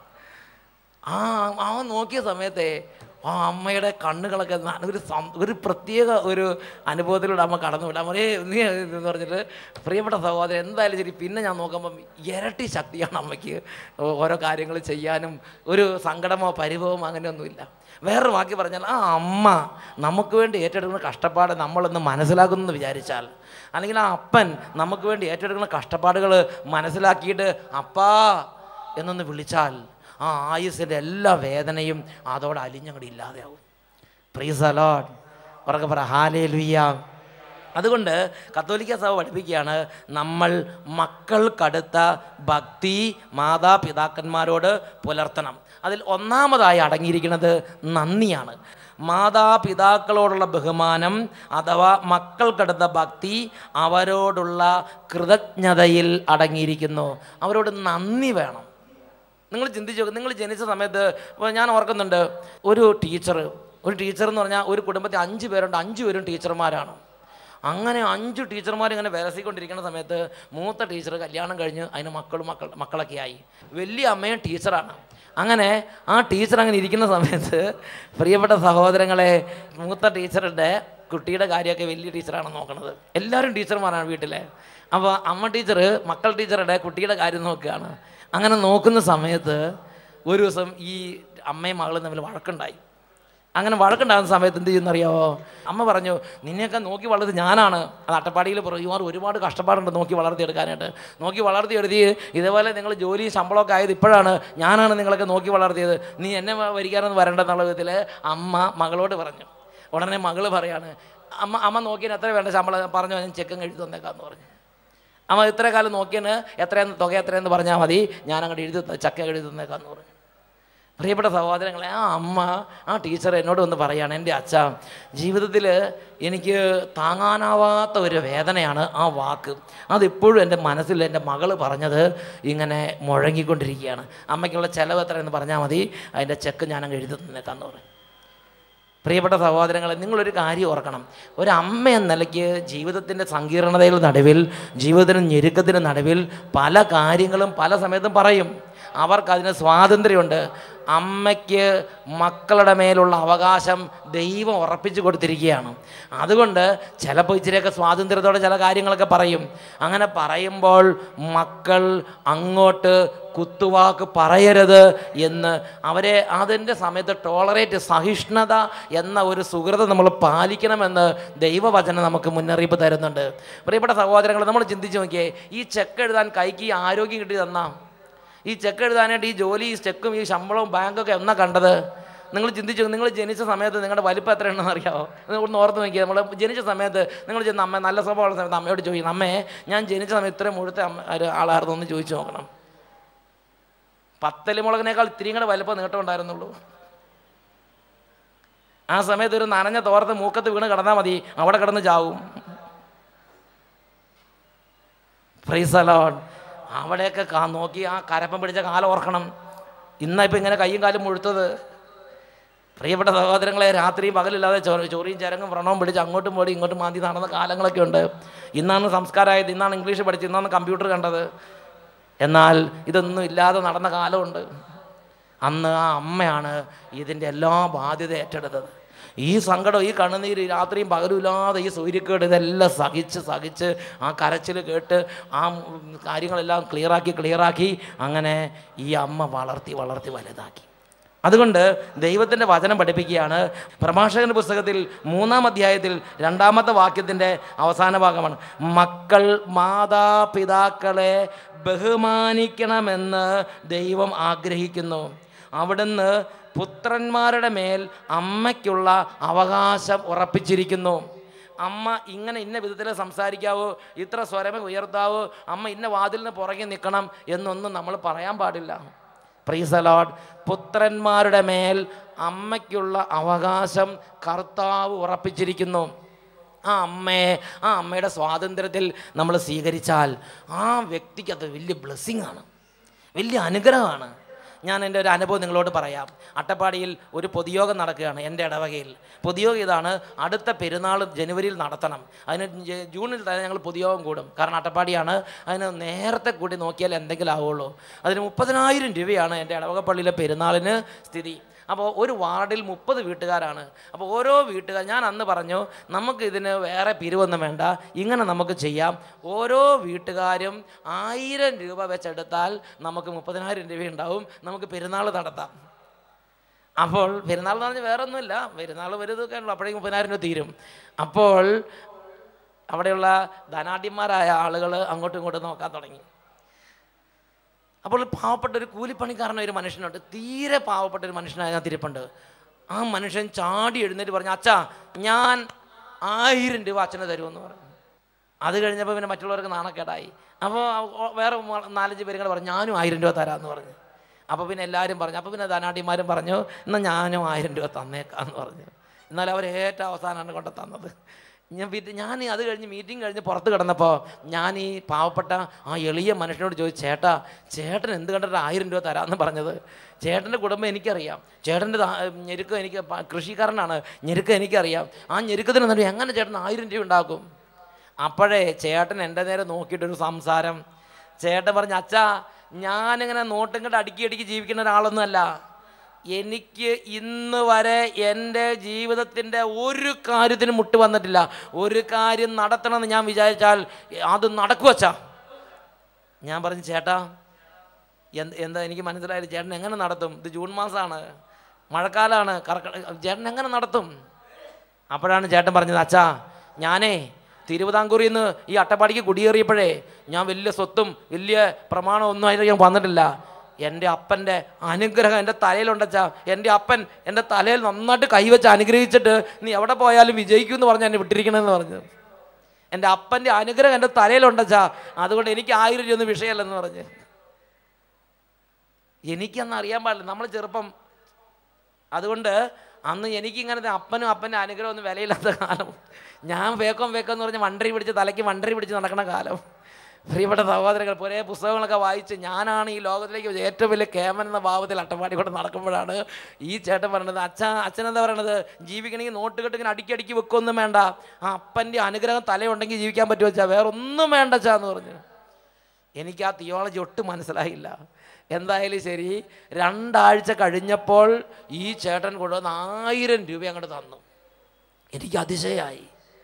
ആ അവൻ നോക്കിയ സമയത്തെ ആ അമ്മയുടെ കണ്ണുകളൊക്കെ ന- ഒരു സം- ഒരു പ്രത്യേക ഒരു അനുഭവത്തിലൂടെ അമ്മ കടന്നു വിടാം ഒരേ നീ എന്ന് പറഞ്ഞിട്ട് പ്രിയപ്പെട്ട സഹോദരൻ എന്തായാലും ശരി പിന്നെ ഞാൻ നോക്കുമ്പം ഇരട്ടി ശക്തിയാണ് അമ്മയ്ക്ക് ഓ- ഓരോ കാര്യങ്ങൾ ചെയ്യാനും ഒരു സങ്കടമോ പരിഭവമോ അങ്ങനെയൊന്നുമില്ല വേറൊരു വാക്കി പറഞ്ഞാൽ ആ അമ്മ നമുക്ക് വേണ്ടി ഏറ്റെടുക്കുന്ന കഷ്ടപ്പാട് നമ്മളൊന്ന് മനസ്സിലാക്കുന്നു എന്ന് വിചാരിച്ചാൽ അല്ലെങ്കിൽ ആ അപ്പൻ നമുക്ക് വേണ്ടി ഏറ്റെടുക്കുന്ന കഷ്ടപ്പാടുകൾ മനസ്സിലാക്കിയിട്ട് അപ്പാ എന്നൊന്ന് വിളിച്ചാൽ ആ ആയുസിൻ്റെ എല്ലാ വേദനയും അതോടെ അലിഞ്ഞങ്ങോട്ട് ഇല്ലാതെയാവും പ്രീസ് അലോഡ് ഉറക്കെ പറ ഹാലേ ലുയ്യ അതുകൊണ്ട് കത്തോലിക്ക സഭ പഠിപ്പിക്കുകയാണ് നമ്മൾ മക്കൾക്കടുത്ത ഭക്തി മാതാപിതാക്കന്മാരോട് പുലർത്തണം അതിൽ ഒന്നാമതായി അടങ്ങിയിരിക്കുന്നത് നന്ദിയാണ് മാതാപിതാക്കളോടുള്ള ബഹുമാനം അഥവാ മക്കൾക്കടുത്ത ഭക്തി അവരോടുള്ള കൃതജ്ഞതയിൽ അടങ്ങിയിരിക്കുന്നു അവരോട് നന്ദി വേണം നിങ്ങൾ ചിന്തിച്ച് നോക്ക് നിങ്ങൾ ജനിച്ച സമയത്ത് ഇപ്പോൾ ഞാൻ ഓർക്കുന്നുണ്ട് ഒരു ടീച്ചർ ഒരു ടീച്ചർ എന്ന് പറഞ്ഞാൽ ഒരു കുടുംബത്തിൽ അഞ്ച് പേരുണ്ട് അഞ്ച് പേരും ടീച്ചർമാരാണ് അങ്ങനെ അഞ്ച് ടീച്ചർമാർ ഇങ്ങനെ വിലസിക്കൊണ്ടിരിക്കുന്ന സമയത്ത് മൂത്ത ടീച്ചർ കല്യാണം കഴിഞ്ഞ് അതിന് മക്കളും മക്കൾ മക്കളൊക്കെ ആയി വലിയ അമ്മയും ടീച്ചറാണ് അങ്ങനെ ആ ടീച്ചർ അങ്ങനെ ഇരിക്കുന്ന സമയത്ത് പ്രിയപ്പെട്ട സഹോദരങ്ങളെ മൂത്ത ടീച്ചറുടെ കുട്ടിയുടെ കാര്യമൊക്കെ വലിയ ടീച്ചറാണ് നോക്കുന്നത് എല്ലാവരും ടീച്ചർമാരാണ് വീട്ടിലെ അപ്പോൾ അമ്മ ടീച്ചർ മക്കൾ ടീച്ചറുടെ കുട്ടിയുടെ കാര്യം നോക്കുകയാണ് അങ്ങനെ നോക്കുന്ന സമയത്ത് ഒരു ദിവസം ഈ അമ്മയും മകളും തമ്മിൽ വഴക്കുണ്ടായി അങ്ങനെ വഴക്കുണ്ടാകുന്ന സമയത്ത് എന്ത് ചെയ്യുന്നറിയാവോ അമ്മ പറഞ്ഞു നിന്നെയൊക്കെ നോക്കി വളർത്തി ഞാനാണ് അത് അട്ടപ്പാടിയിൽ പറയുവാർ ഒരുപാട് കഷ്ടപ്പാടുണ്ട് നോക്കി വളർത്തിയെടുക്കാനായിട്ട് നോക്കി വളർത്തിയെടുത്തി ഇതേപോലെ നിങ്ങൾ ജോലി ശമ്പളമൊക്കെ ആയത് ഇപ്പോഴാണ് ഞാനാണ് നിങ്ങളൊക്കെ നോക്കി വളർത്തിയത് നീ എന്നെ വരിക്കാനൊന്നും വരണ്ടെന്നുള്ള വിധത്തിൽ അമ്മ മകളോട് പറഞ്ഞു ഉടനെ മകള് പറയാണ് അമ്മ അമ്മ നോക്കിയതിന് എത്ര വേണ്ട ശമ്പളം പറഞ്ഞു ഞാൻ ചെക്കും എഴുതി തന്നേക്കാന്ന് പറഞ്ഞു അമ്മ ഇത്ര കാലം നോക്കിയതിന് എത്രയെന്ന് തുക എത്രയെന്ന് പറഞ്ഞാൽ മതി ഞാൻ അങ്ങോട്ട് എഴുതി ത- ചക്ക എഴുതി തന്നേക്കാന്ന് പറഞ്ഞു പ്രിയപ്പെട്ട സഹോദരങ്ങളെ ആ അമ്മ ആ ടീച്ചർ എന്നോട് വന്ന് പറയാണ് എൻ്റെ അച്ഛ ജീവിതത്തിൽ എനിക്ക് താങ്ങാനാവാത്ത ഒരു വേദനയാണ് ആ വാക്ക് അതിപ്പോഴും എൻ്റെ മനസ്സിൽ എൻ്റെ മകൾ പറഞ്ഞത് ഇങ്ങനെ മുഴങ്ങിക്കൊണ്ടിരിക്കുകയാണ് അമ്മയ്ക്കുള്ള ചിലവ് എത്രയെന്ന് പറഞ്ഞാൽ മതി അതിൻ്റെ ചെക്ക് ഞാൻ അങ്ങ് എഴുതി തന്നേക്കാന്ന് പറഞ്ഞു പ്രിയപ്പെട്ട സഹോദരങ്ങളെ നിങ്ങളൊരു കാര്യം ഓർക്കണം ഒരു അമ്മ എന്ന നിലയ്ക്ക് ജീവിതത്തിൻ്റെ സങ്കീർണതയുടെ നടുവിൽ ജീവിതത്തിന് ഞെരുക്കത്തിന് നടുവിൽ പല കാര്യങ്ങളും പല സമയത്തും പറയും അവർക്കതിന് സ്വാതന്ത്ര്യമുണ്ട് അമ്മയ്ക്ക് മക്കളുടെ മേലുള്ള അവകാശം ദൈവം ഉറപ്പിച്ചു കൊടുത്തിരിക്കുകയാണ് അതുകൊണ്ട് ചിലപ്പോൾ ഇച്ചിരിയൊക്കെ സ്വാതന്ത്ര്യത്തോടെ ചില കാര്യങ്ങളൊക്കെ പറയും അങ്ങനെ പറയുമ്പോൾ മക്കൾ അങ്ങോട്ട് കുത്തുവാക്ക് പറയരുത് എന്ന് അവരെ അതിൻ്റെ സമയത്ത് ടോളറേറ്റ് സഹിഷ്ണുത എന്ന ഒരു സുഹൃത നമ്മൾ പാലിക്കണമെന്ന് ദൈവവചനം നമുക്ക് മുന്നറിയിപ്പ് തരുന്നുണ്ട് പ്രിയപ്പെട്ട സഹോദരങ്ങൾ നമ്മൾ ചിന്തിച്ച് നോക്കിയേ ഈ ചെക്ക് എഴുതാൻ കൈക്ക് ഈ ആരോഗ്യം കിട്ടി തന്നാ ഈ ചെക്ക് എഴുതാനായിട്ട് ഈ ജോലി ഈ ചെക്കും ഈ ശമ്പളവും ബാങ്കൊക്കെ എന്നാ കണ്ടത് നിങ്ങൾ ചിന്തിച്ചു നിങ്ങൾ ജനിച്ച സമയത്ത് നിങ്ങളുടെ വലിപ്പം എത്രയുണ്ടെന്ന് അറിയാമോ ഒന്ന് ഓർത്ത് നോക്കിയാൽ നമ്മൾ ജനിച്ച സമയത്ത് നിങ്ങൾ ചെന്ന് അമ്മ നല്ല സ്വഭാവമുള്ള സമയത്ത് അമ്മയോട് ചോദിക്കണം അമ്മേ ഞാൻ ജനിച്ച സമയത്ത് ഇത്രയും മുഴുത്ത അമ്മ ഒരു ആളായിരുന്നു എന്ന് ചോദിച്ചു നോക്കണം പത്തല് മുളകിനേക്കാൾ ഇത്തിരിയും കൂടെ വലിപ്പം നീട്ടം ഉണ്ടായിരുന്നുള്ളൂ ആ സമയത്ത് ഒരു നനഞ്ഞ തോർത്ത് മൂക്കത്ത് വീണ് കിടന്നാൽ മതി അവിടെ കിടന്ന് ചാവും ഫ്രീസലോൺ അവിടെയൊക്കെ കാ നോക്കി ആ കരപ്പം പിടിച്ച കാലം ഓർക്കണം ഇന്നാ ഇപ്പം ഇങ്ങനെ കയ്യും കാലും മുഴുത്തത് പ്രിയപ്പെട്ട സഹോദരങ്ങളെ രാത്രിയും പകലില്ലാതെ ചോ ചോറിയും ചരങ്ങും വ്രണവും പിടിച്ച് അങ്ങോട്ടും പോടി ഇങ്ങോട്ടും മാന്തി നടന്ന കാലങ്ങളൊക്കെ ഉണ്ട് ഇന്നാണ് സംസ്കാരമായത് ഇന്നാണ് ഇംഗ്ലീഷ് പഠിച്ചത് ഇന്നാണ് കമ്പ്യൂട്ടർ കണ്ടത് എന്നാൽ ഇതൊന്നും ഇല്ലാതെ നടന്ന കാലമുണ്ട് അന്ന് ആ അമ്മയാണ് ഇതിൻ്റെ എല്ലാ ബാധ്യത ഏറ്റെടുത്തത് ഈ സങ്കടം ഈ കണ്ണുനീര് ഈ രാത്രിയും പകലുമില്ലാതെ ഈ സൂര്യക്കേട് ഇതെല്ലാം സഹിച്ച് സഹിച്ച് ആ കരച്ചിൽ കേട്ട് ആ ഉം, കാര്യങ്ങളെല്ലാം ക്ലിയറാക്കി ക്ലിയറാക്കി അങ്ങനെ ഈ അമ്മ വളർത്തി വളർത്തി വലുതാക്കി അതുകൊണ്ട് ദൈവത്തിൻ്റെ വചനം പഠിപ്പിക്കുകയാണ് പ്രഭാഷകന്റെ പുസ്തകത്തിൽ മൂന്നാം അധ്യായത്തിൽ രണ്ടാമത്തെ വാക്യത്തിൻ്റെ അവസാന ഭാഗമാണ് മക്കൾ മാതാപിതാക്കളെ ബഹുമാനിക്കണമെന്ന് ദൈവം ആഗ്രഹിക്കുന്നു അവിടുന്ന് പുത്രന്മാരുടെ മേൽ അമ്മയ്ക്കുള്ള അവകാശം ഉറപ്പിച്ചിരിക്കുന്നു അമ്മ ഇങ്ങനെ ഇന്ന വിധത്തിൽ സംസാരിക്കാവോ ഇത്ര സ്വരമേ ഉയർത്താവോ അമ്മ ഇന്ന വാതിലിന് പുറകെ നിൽക്കണം എന്നൊന്നും നമ്മൾ പറയാൻ പാടില്ല പ്രീസലോഡ് പുത്രന്മാരുടെ മേൽ അമ്മയ്ക്കുള്ള അവകാശം കർത്താവ് ഉറപ്പിച്ചിരിക്കുന്നു ആ അമ്മയെ ആ അമ്മയുടെ സ്വാതന്ത്ര്യത്തിൽ നമ്മൾ സ്വീകരിച്ചാൽ ആ വ്യക്തിക്ക് അത് വലിയ ബ്ലെസ്സിങ് ആണ് വലിയ അനുഗ്രഹമാണ് ഞാൻ എൻ്റെ ഒരു അനുഭവം നിങ്ങളോട് പറയാം അട്ടപ്പാടിയിൽ ഒരു പൊതുയോഗം നടക്കുകയാണ് എൻ്റെ ഇടവകയിൽ പൊതുയോഗം ഇതാണ് അടുത്ത പെരുന്നാൾ ജനുവരിയിൽ നടത്തണം അതിന് ജ- ജൂണിൽ തന്നെ ഞങ്ങൾ പൊതുയോഗം കൂടും കാരണം അട്ടപ്പാടിയാണ് അതിന് നേരത്തെ കൂടി നോക്കിയാൽ എന്തെങ്കിലും ആവുള്ളൂ അതിന് മുപ്പതിനായിരം രൂപയാണ് എൻ്റെ ഇടവക പള്ളിയിലെ പെരുന്നാളിന് സ്ഥിതി അപ്പോൾ ഒരു വാർഡിൽ മുപ്പത് വീട്ടുകാരാണ് അപ്പോൾ ഓരോ വീട്ടുകാർ ഞാൻ അന്ന് പറഞ്ഞു നമുക്ക് ഇതിന് വേറെ പിരിവൊന്നും വേണ്ട ഇങ്ങനെ നമുക്ക് ചെയ്യാം ഓരോ വീട്ടുകാരും ആയിരം രൂപ വെച്ചെടുത്താൽ നമുക്ക് മുപ്പതിനായിരം രൂപ ഉണ്ടാവും നമുക്ക് പെരുന്നാൾ നടത്താം അപ്പോൾ പെരുന്നാൾ എന്ന് പറഞ്ഞാൽ വേറെ ഒന്നുമില്ല പെരുന്നാൾ വരുന്നതൊക്കെ ഉള്ളൂ അപ്പോഴേക്കും മുപ്പതിനായിരം രൂപ തീരും അപ്പോൾ അവിടെയുള്ള ധനാഢ്യന്മാരായ ആളുകൾ അങ്ങോട്ടും ഇങ്ങോട്ടും നോക്കാൻ തുടങ്ങി അപ്പോൾ പാവപ്പെട്ട ഒരു കൂലിപ്പണിക്കാരൻ ഒരു മനുഷ്യനുണ്ട് തീരെ പാവപ്പെട്ട ഒരു മനുഷ്യനായ ഞാൻ തിരിപ്പുണ്ട് ആ മനുഷ്യൻ ചാടി എഴുന്നേറ്റ് പറഞ്ഞു അച്ഛാ ഞാൻ ആയിരം രൂപ അച്ഛന് തരുമെന്ന് പറഞ്ഞു അത് കഴിഞ്ഞപ്പോൾ പിന്നെ മറ്റുള്ളവർക്ക് നാണക്കേടായി അപ്പോൾ വേറെ മൂ- നാലഞ്ച് പേരും കൂടെ പറഞ്ഞു ഞാനും ആയിരം രൂപ തരാമെന്ന് പറഞ്ഞു അപ്പോൾ പിന്നെ എല്ലാവരും പറഞ്ഞു അപ്പോൾ പിന്നെ ധനാഢ്യന്മാരും പറഞ്ഞു എന്നാൽ ഞാനും ആയിരം രൂപ തന്നേക്കാന്ന് പറഞ്ഞു എന്നാൽ അവർ ഏറ്റവും അവസാനമാണ് കൊണ്ട് തന്നത് ഞാൻ പിന്നെ ഞാൻ അത് കഴിഞ്ഞ് മീറ്റിംഗ് കഴിഞ്ഞ് പുറത്ത് കിടന്നപ്പോൾ ഞാൻ ഈ പാവപ്പെട്ട ആ എളിയ മനുഷ്യനോട് ചോദിച്ചു ചേട്ടാ ചേട്ടൻ എന്ത് കണ്ടിട്ട് ആയിരം രൂപ തരാമെന്ന് പറഞ്ഞത് ചേട്ടൻ്റെ കുടുംബം എനിക്കറിയാം ചേട്ടൻ്റെ ദാ- ഞെരുക്കം എനിക്ക് പ- കൃഷിക്കാരനാണ് ഞെരുക്കം എനിക്കറിയാം ആ ഞെരുക്കത്തിന് എന്നിട്ട് എങ്ങനെ ചേട്ടൻ ആയിരം രൂപ ഉണ്ടാക്കും അപ്പോഴേ ചേട്ടൻ എൻ്റെ നേരെ നോക്കിയിട്ടൊരു സംസാരം ചേട്ടൻ പറഞ്ഞു അച്ഛാ ഞാനിങ്ങനെ നോട്ടും കണ്ട് അടുക്കി അടുക്കി ജീവിക്കുന്ന ഒരാളൊന്നുമല്ല എനിക്ക് ഇന്ന് വരെ എൻ്റെ ജീവിതത്തിൻ്റെ ഒരു കാര്യത്തിന് മുട്ട് വന്നിട്ടില്ല ഒരു കാര്യം നടത്തണമെന്ന് ഞാൻ വിചാരിച്ചാൽ അത് നടക്കുവച്ചാ ഞാൻ പറഞ്ഞു ചേട്ടാ എന്ത് എന്താ എനിക്ക് മനസ്സിലായത് ചേട്ടൻ എങ്ങനെ നടത്തും ഇത് ജൂൺ മാസമാണ് മഴക്കാലമാണ് കറക്ക ചേട്ടൻ എങ്ങനെ നടത്തും അപ്പോഴാണ് ചേട്ടൻ പറഞ്ഞത് അച്ഛാ ഞാനേ തിരുവിതാംകൂറിൽ നിന്ന് ഈ അട്ടപ്പാടിക്ക് കുടിയേറിയപ്പോഴേ ഞാൻ വലിയ സ്വത്തും വലിയ പ്രമാണം ഒന്നും അതിൽ ഞാൻ വന്നിട്ടില്ല എൻ്റെ അപ്പൻ്റെ അനുഗ്രഹം എൻ്റെ തലയിലുണ്ടച്ചാ എൻ്റെ അപ്പൻ എൻ്റെ തലയിൽ നന്നായിട്ട് കൈവച്ച് അനുഗ്രഹിച്ചിട്ട് നീ എവിടെ പോയാലും വിജയിക്കും എന്ന് പറഞ്ഞ് എന്നെ വിട്ടിരിക്കണമെന്ന് പറഞ്ഞു എൻ്റെ അപ്പൻ്റെ അനുഗ്രഹം എൻ്റെ തലയിലുണ്ടച്ചാ അതുകൊണ്ട് എനിക്ക് ആയിരം രൂപ ഒന്നും വിഷയമല്ലെന്ന് പറഞ്ഞ് എനിക്കന്ന് അറിയാൻ പാടില്ല നമ്മൾ ചെറുപ്പം അതുകൊണ്ട് അന്ന് എനിക്കിങ്ങനത്തെ അപ്പനും അപ്പൻ്റെ അനുഗ്രഹം ഒന്നും വിലയില്ലാത്ത കാലം ഞാൻ വേക്കം വേക്കം എന്ന് പറഞ്ഞ് വണ്ടറി പിടിച്ച് തലയ്ക്ക് വണ്ടറി പിടിച്ച് നടക്കണ കാലം പ്രിയപ്പെട്ട സഹോദരങ്ങൾ ഒരേ പുസ്തകങ്ങളൊക്കെ വായിച്ച് ഞാനാണ് ഈ ലോകത്തിലേക്ക് ഏറ്റവും വലിയ കേമൻ എന്ന ഭാവത്തിൽ അട്ടപ്പാടി കൊണ്ട് നടക്കുമ്പോഴാണ് ഈ ചേട്ടൻ പറയണത് അച്ഛ അച്ഛനെന്താ പറയണത് ജീവിക്കണമെങ്കിൽ നോട്ട് കെട്ട് ഇങ്ങനെ അടുക്കി അടുക്കി വെക്കൊന്നും വേണ്ട ആ അപ്പൻ്റെ അനുഗ്രഹം തലയുണ്ടെങ്കിൽ ജീവിക്കാൻ പറ്റുമോ വെച്ചാൽ വേറെ ഒന്നും വേണ്ട അച്ഛാ എന്ന് പറഞ്ഞു എനിക്ക് ആ തിയോളജി ഒട്ടും മനസ്സിലായില്ല എന്തായാലും ശരി രണ്ടാഴ്ച കഴിഞ്ഞപ്പോൾ ഈ ചേട്ടൻ കൊണ്ടുവന്ന് ആയിരം രൂപ അങ്ങോട്ട് തന്നു എനിക്ക് അതിശയമായി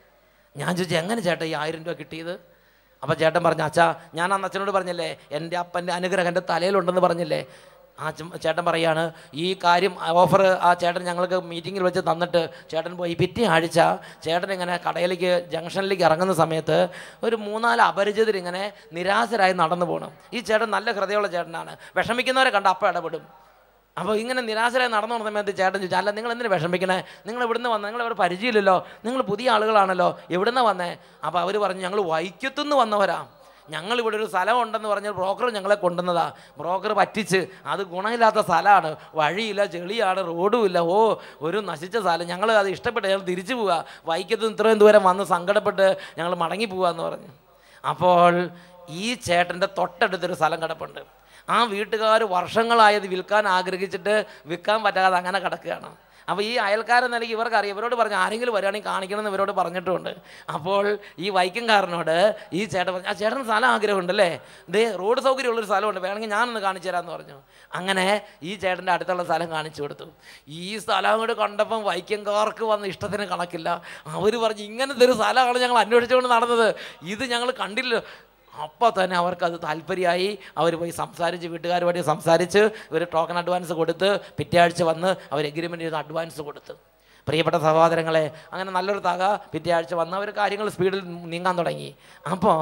ഞാൻ ചോദിച്ചു എങ്ങനെ ചേട്ടാ ഈ ആയിരം രൂപ കിട്ടിയത് അപ്പോൾ ചേട്ടൻ പറഞ്ഞു അച്ഛാ ഞാൻ അന്ന് അച്ഛനോട് പറഞ്ഞില്ലേ എൻ്റെ അപ്പൻ്റെ അനുഗ്രഹം എൻ്റെ തലയിലുണ്ടെന്ന് പറഞ്ഞില്ലേ ആ ചെ- ചേട്ടൻ പറയാണ് ഈ കാര്യം ഓഫർ ആ ചേട്ടൻ ഞങ്ങൾക്ക് മീറ്റിങ്ങിൽ വെച്ച് തന്നിട്ട് ചേട്ടൻ പോയി പിറ്റേ ആഴ്ച ചേട്ടൻ ഇങ്ങനെ കടയിലേക്ക് ജംഗ്ഷനിലേക്ക് ഇറങ്ങുന്ന സമയത്ത് ഒരു മൂന്നാല് അപരിചിതർ ഇങ്ങനെ നിരാശരായി നടന്നു പോകണം ഈ ചേട്ടൻ നല്ല ഹൃദയമുള്ള ചേട്ടനാണ് വിഷമിക്കുന്നവരെ കണ്ട് അപ്പം ഇടപെടും അപ്പോൾ ഇങ്ങനെ നിരാശരായി നടന്നു വന്ന സമയത്ത് ചേട്ടൻ ചോദിച്ചു അല്ല നിങ്ങൾ എന്തിനു വിഷമിക്കണേ നിങ്ങൾ ഇവിടുന്ന് വന്നേ നിങ്ങൾ അവർ പരിചയമില്ലല്ലോ നിങ്ങൾ പുതിയ ആളുകളാണല്ലോ എവിടുന്ന് വന്നേ അപ്പോൾ അവർ പറഞ്ഞു ഞങ്ങൾ വൈക്കത്തുനിന്ന് വന്നവരാ ഞങ്ങൾ ഇവിടെ ഒരു സ്ഥലം ഉണ്ടെന്ന് പറഞ്ഞ് ബ്രോക്കർ ഞങ്ങളെ കൊണ്ടുവന്നതാ ബ്രോക്കർ പറ്റിച്ച് അത് ഗുണമില്ലാത്ത സ്ഥലമാണ് വഴിയില്ല ചെളിയാണ് റോഡും ഇല്ല ഓ ഒരു നശിച്ച സ്ഥലം ഞങ്ങൾ അത് ഇഷ്ടപ്പെട്ട് ഞങ്ങൾ തിരിച്ചു പോവുക വൈക്കത്ത് നിന്ന് ഇത്രയും ദൂരം വന്ന് സങ്കടപ്പെട്ട് ഞങ്ങൾ മടങ്ങി പോവാന്ന് പറഞ്ഞു അപ്പോൾ ഈ ചേട്ടൻ്റെ തൊട്ടടുത്തൊരു സ്ഥലം കിടപ്പുണ്ട് ആ വീട്ടുകാർ വർഷങ്ങളായത് വിൽക്കാൻ ആഗ്രഹിച്ചിട്ട് വിൽക്കാൻ പറ്റാതെ അങ്ങനെ കിടക്കുകയാണ് അപ്പോൾ ഈ അയൽക്കാരൻ നിലയ്ക്ക് ഇവർക്ക് അറിയാം ഇവരോട് പറഞ്ഞു ആരെങ്കിലും വരികയാണെങ്കിൽ കാണിക്കണം എന്ന് ഇവരോട് പറഞ്ഞിട്ടുമുണ്ട് അപ്പോൾ ഈ വൈക്കംകാരനോട് ഈ ചേട്ടൻ പറഞ്ഞു ആ ചേട്ടൻ സ്ഥലം ആഗ്രഹമുണ്ടല്ലേ ദേ റോഡ് സൗകര്യമുള്ളൊരു സ്ഥലമുണ്ട് വേണമെങ്കിൽ ഞാനൊന്ന് കാണിച്ചു തരാമെന്ന് പറഞ്ഞു അങ്ങനെ ഈ ചേട്ടൻ്റെ അടുത്തുള്ള സ്ഥലം കാണിച്ചു കൊടുത്തു ഈ സ്ഥലം അങ്ങോട്ട് കണ്ടപ്പം വൈക്കംകാർക്ക് വന്ന ഇഷ്ടത്തിന് കണക്കില്ല അവർ പറഞ്ഞു ഇങ്ങനത്തെ ഒരു സ്ഥലമാണ് ഞങ്ങൾ അന്വേഷിച്ചുകൊണ്ട് നടന്നത് ഇത് ഞങ്ങൾ കണ്ടില്ല അപ്പോൾ തന്നെ അവർക്കത് താല്പര്യമായി അവർ പോയി സംസാരിച്ച് വീട്ടുകാരുമായിട്ട് സംസാരിച്ച് ഇവർ ടോക്കൺ അഡ്വാൻസ് കൊടുത്ത് പിറ്റേ ആഴ്ച വന്ന് അവർ എഗ്രിമെൻ്റ് ചെയ്ത് അഡ്വാൻസ് കൊടുത്തു പ്രിയപ്പെട്ട സഹോദരങ്ങളെ അങ്ങനെ നല്ലൊരു തക പിറ്റേ ആഴ്ച വന്ന് അവർ കാര്യങ്ങൾ സ്പീഡിൽ നീങ്ങാൻ തുടങ്ങി അപ്പോൾ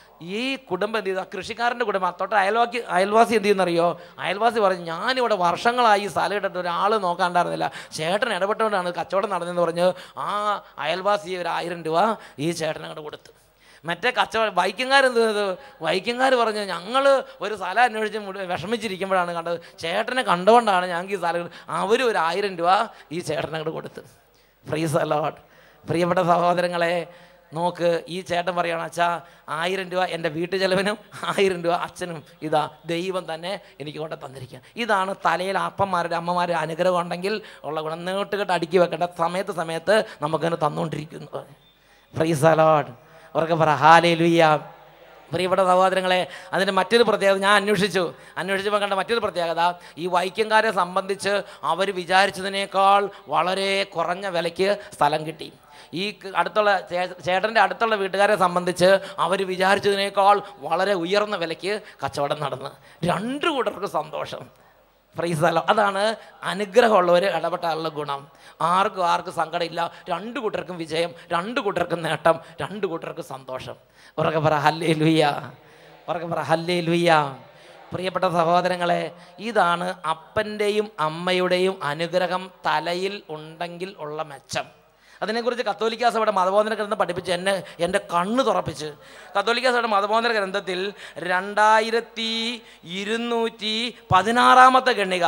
ഈ കുടുംബം എന്ത് ചെയ്തു ആ കൃഷിക്കാരൻ്റെ കുടുംബം തൊട്ട് അയൽവാക്കി അയൽവാസി എന്ത് ചെയ്യുന്നറിയോ അയൽവാസി പറഞ്ഞു ഞാനിവിടെ വർഷങ്ങളായി ഈ സ്ഥലം ഇട്ടിട്ട് ഒരാൾ നോക്കാണ്ടായിരുന്നില്ല ചേട്ടൻ ഇടപെട്ടുകൊണ്ടാണ് കച്ചവടം നടന്നതെന്ന് പറഞ്ഞ് ആ അയൽവാസി ഒരു ആയിരം രൂപ ഈ ചേട്ടൻ അങ്ങോട്ട് കൊടുത്തു മറ്റേ കച്ചവടം വൈക്കങ്കാരെന്ത് ചെയ്തു വൈക്കങ്കാർ പറഞ്ഞു ഞങ്ങൾ ഒരു സ്ഥലം അന്വേഷിച്ച് മുടി- വിഷമിച്ചിരിക്കുമ്പോഴാണ് കണ്ടത് ചേട്ടനെ കണ്ടുകൊണ്ടാണ് ഞങ്ങൾക്ക് ഈ സ്ഥലം അവർ ഒരു ആയിരം രൂപ ഈ ചേട്ടനങ്ങോട്ട് കൊടുത്തു ഫ്രീസ് അലോട്ട് പ്രിയപ്പെട്ട സഹോദരങ്ങളെ നോക്ക് ഈ ചേട്ടൻ പറയുകയാണ് അച്ഛാ ആയിരം രൂപ എൻ്റെ വീട്ടു ചെലവിനും ആയിരം രൂപ അച്ഛനും ഇതാ ദൈവം തന്നെ എനിക്ക് കൊണ്ട് തന്നിരിക്കുക ഇതാണ് തലയിൽ അപ്പന്മാരുടെ അമ്മമാരുടെ അനുഗ്രഹം ഉണ്ടെങ്കിൽ ഉള്ള ഗുണം നീട്ടുകെട്ട് അടുക്കി വെക്കേണ്ട സമയത്ത് സമയത്ത് നമുക്കതിന് തന്നുകൊണ്ടിരിക്കുന്നു ഫ്രീസ് അലോട്ട് അവർക്ക് പറ ഹാലേ ലുയ്യ പ്രിയപ്പെട്ട സഹോദരങ്ങളെ അതിൻ്റെ മറ്റൊരു പ്രത്യേകത ഞാൻ അന്വേഷിച്ചു അന്വേഷിച്ചപ്പോൾ കണ്ട മറ്റൊരു പ്രത്യേകത ഈ വൈക്കംകാരെ സംബന്ധിച്ച് അവർ വിചാരിച്ചതിനേക്കാൾ വളരെ കുറഞ്ഞ വിലയ്ക്ക് സ്ഥലം കിട്ടി ഈ ക- അടുത്തുള്ള ചേ- ചേട്ടൻ്റെ അടുത്തുള്ള വീട്ടുകാരെ സംബന്ധിച്ച് അവർ വിചാരിച്ചതിനേക്കാൾ വളരെ ഉയർന്ന വിലയ്ക്ക് കച്ചവടം നടന്ന് രണ്ടു കൂട്ടർക്ക് സന്തോഷം ഫ്രീസലോ അതാണ് അനുഗ്രഹമുള്ളവർ ഇടപെട്ടാലുള്ള ഗുണം ആർക്കും ആർക്കും സങ്കടമില്ല രണ്ട് കൂട്ടർക്കും വിജയം രണ്ട് കൂട്ടർക്കും നേട്ടം രണ്ട് കൂട്ടർക്കും സന്തോഷം ഉറക്കെ പറ ഹല്ലേ ലുയ്യ ഉറക്കെ പറ ഹല്ലേ ലുയ്യ പ്രിയപ്പെട്ട സഹോദരങ്ങളെ ഇതാണ് അപ്പൻ്റെയും അമ്മയുടെയും അനുഗ്രഹം തലയിൽ ഉണ്ടെങ്കിൽ ഉള്ള മെച്ചം അതിനെക്കുറിച്ച് കത്തോലിക്ക സഭയുടെ മതബോധന ഗ്രന്ഥം പഠിപ്പിച്ച് എന്നെ എൻ്റെ കണ്ണ് തുറപ്പിച്ച് കത്തോലിക്ക സഭയുടെ മതബോധന ഗ്രന്ഥത്തിൽ രണ്ടായിരത്തി ഇരുന്നൂറ്റി പതിനാറാമത്തെ ഗണ്ണിക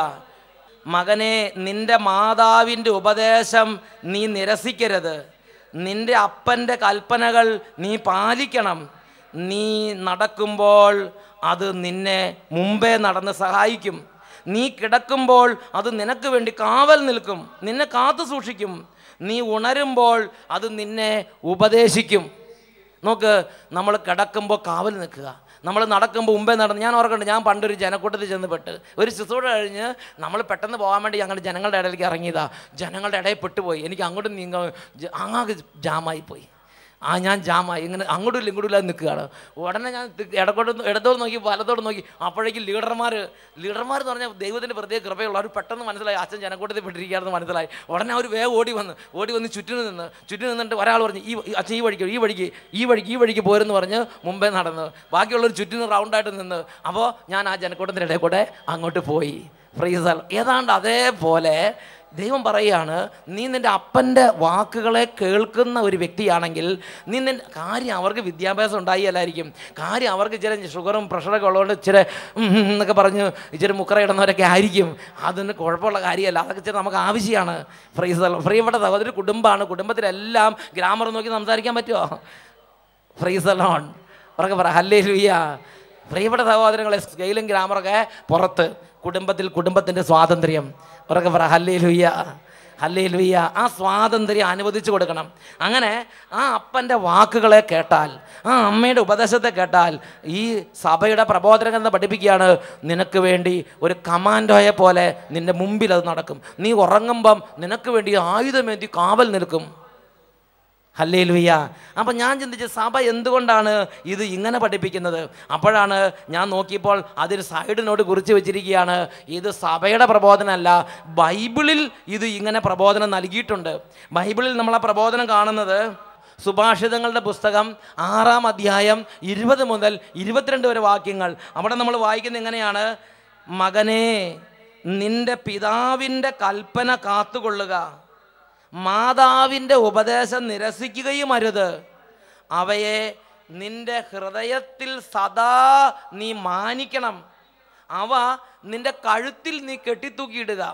മകനെ നിന്റെ മാതാവിൻ്റെ ഉപദേശം നീ നിരസിക്കരുത് നിന്റെ അപ്പൻ്റെ കൽപ്പനകൾ നീ പാലിക്കണം നീ നടക്കുമ്പോൾ അത് നിന്നെ മുമ്പേ നടന്ന് സഹായിക്കും നീ കിടക്കുമ്പോൾ അത് നിനക്ക് വേണ്ടി കാവൽ നിൽക്കും നിന്നെ കാത്തു സൂക്ഷിക്കും നീ ഉണരുമ്പോൾ അത് നിന്നെ ഉപദേശിക്കും നോക്ക് നമ്മൾ കിടക്കുമ്പോൾ കാവൽ നിൽക്കുക നമ്മൾ നടക്കുമ്പോൾ മുമ്പേ നടന്ന് ഞാൻ ഓർക്കുന്നുണ്ട് ഞാൻ പണ്ടൊരു ജനക്കൂട്ടത്തിൽ ചെന്ന് പെട്ട് ഒരു ശുശ്രൂഷ കഴിഞ്ഞ് നമ്മൾ പെട്ടെന്ന് പോകാൻ വേണ്ടി ഞങ്ങൾ ജനങ്ങളുടെ ഇടയിലേക്ക് ഇറങ്ങിയതാ ജനങ്ങളുടെ ഇടയിൽ പെട്ടുപോയി എനിക്ക് അങ്ങോട്ടും നീങ്ങ ആകെ ജാമായി പോയി ആ ഞാൻ ജാമായി ഇങ്ങനെ അങ്ങോട്ടും ഇല്ല ഇങ്ങോട്ടും ഇല്ലാതെ നിൽക്കുകയാണ് ഉടനെ ഞാൻ തി- ഇടക്കോട്ട് ഇടത്തോട് നോക്കി വലത്തോട് നോക്കി അപ്പോഴേക്കും ലീഡർമാർ ലീഡർമാർ എന്ന് പറഞ്ഞാൽ ദൈവത്തിൻ്റെ പ്രത്യേക കൃപയുള്ള അവർ പെട്ടെന്ന് മനസ്സിലായി അച്ഛൻ ജനക്കൂട്ടത്തിൽ പെട്ടിരിക്കുകയാണെന്ന് മനസ്സിലായി ഉടനെ അവർ വേഗം ഓടി വന്ന് ഓടി വന്ന് ചുറ്റിന് നിന്ന് ചുറ്റിന് നിന്നിട്ട് ഒരാൾ പറഞ്ഞു ഈ ഈ അച്ഛൻ ഈ വഴിക്ക് ഈ വഴിക്ക് ഈ വഴിക്ക് ഈ വഴിക്ക് പോരെന്ന് പറഞ്ഞ് മുമ്പേ നടന്ന് ബാക്കിയുള്ളവർ ചുറ്റിന് റൗണ്ടായിട്ട് നിന്ന് അപ്പോൾ ഞാൻ ആ ജനക്കൂട്ടത്തിൻ്റെ ഇടയിൽ കൂടെ അങ്ങോട്ട് പോയി ഫ്രീസൽ ഏതാണ്ട് അതേപോലെ ദൈവം പറയുകയാണ് നീ നിൻ്റെ അപ്പൻ്റെ വാക്കുകളെ കേൾക്കുന്ന ഒരു വ്യക്തിയാണെങ്കിൽ നീ നിൻ്റെ കാര്യം അവർക്ക് വിദ്യാഭ്യാസം ഉണ്ടായില്ലായിരിക്കും കാര്യം അവർക്ക് ഇച്ചിരി ഷുഗറും പ്രഷറൊക്കെ ഉള്ളതുകൊണ്ട് ഇച്ചിരി ഉം ഉം എന്നൊക്കെ പറഞ്ഞ് ഇച്ചിരി മുക്കറയിടുന്നവരൊക്കെ ആയിരിക്കും അതിന് കുഴപ്പമുള്ള കാര്യമല്ല അതൊക്കെ ഇച്ചിരി നമുക്ക് ആവശ്യമാണ് ഫ്രീസ് പ്രിയപ്പെട്ട സഹോദരി കുടുംബമാണ് കുടുംബത്തിലെല്ലാം ഗ്രാമർ നോക്കി സംസാരിക്കാൻ പറ്റുമോ ഫ്രീസ് അലോൺ ഉറക്കെ പറ ഹല്ലേ ലുയ്യ പ്രിയപ്പെട്ട സഹോദരങ്ങളെ സ്കെയിലും ഗ്രാമറൊക്കെ പുറത്ത് കുടുംബത്തിൽ കുടുംബത്തിൻ്റെ സ്വാതന്ത്ര്യം ഉറക്കെ പറ ഹല്ലേ ലുയ്യ ഹല്ലേ ലുയ്യ ആ സ്വാതന്ത്ര്യം അനുവദിച്ചു കൊടുക്കണം അങ്ങനെ ആ അപ്പൻ്റെ വാക്കുകളെ കേട്ടാൽ ആ അമ്മയുടെ ഉപദേശത്തെ കേട്ടാൽ ഈ സഭയുടെ പ്രബോധനം എന്ന് പഠിപ്പിക്കുകയാണ് നിനക്ക് വേണ്ടി ഒരു കമാൻഡോയെ പോലെ നിന്റെ മുമ്പിൽ അത് നടക്കും നീ ഉറങ്ങുമ്പം നിനക്ക് വേണ്ടി ആയുധമേന്തി കാവൽ നിൽക്കും ഹല്ലേ ലുയ്യ അപ്പം ഞാൻ ചിന്തിച്ച് സഭ എന്തുകൊണ്ടാണ് ഇത് ഇങ്ങനെ പഠിപ്പിക്കുന്നത് അപ്പോഴാണ് ഞാൻ നോക്കിയപ്പോൾ അതിന് സൈഡിനോട് കുറിച്ച് വെച്ചിരിക്കുകയാണ് ഇത് സഭയുടെ പ്രബോധനമല്ല ബൈബിളിൽ ഇത് ഇങ്ങനെ പ്രബോധനം നൽകിയിട്ടുണ്ട് ബൈബിളിൽ നമ്മൾ ആ പ്രബോധനം കാണുന്നത് സുഭാഷിതങ്ങളുടെ പുസ്തകം ആറാം അധ്യായം ഇരുപത് മുതൽ ഇരുപത്തിരണ്ട് വരെ വാക്യങ്ങൾ അവിടെ നമ്മൾ വായിക്കുന്നത് എങ്ങനെയാണ് മകനെ നിന്റെ പിതാവിൻ്റെ കൽപ്പന കാത്തുകൊള്ളുക മാതാവിൻ്റെ ഉപദേശം നിരസിക്കുകയും അരുത് അവയെ നിന്റെ ഹൃദയത്തിൽ സദാ നീ മാനിക്കണം അവ നിന്റെ കഴുത്തിൽ നീ കെട്ടിത്തൂക്കിയിടുക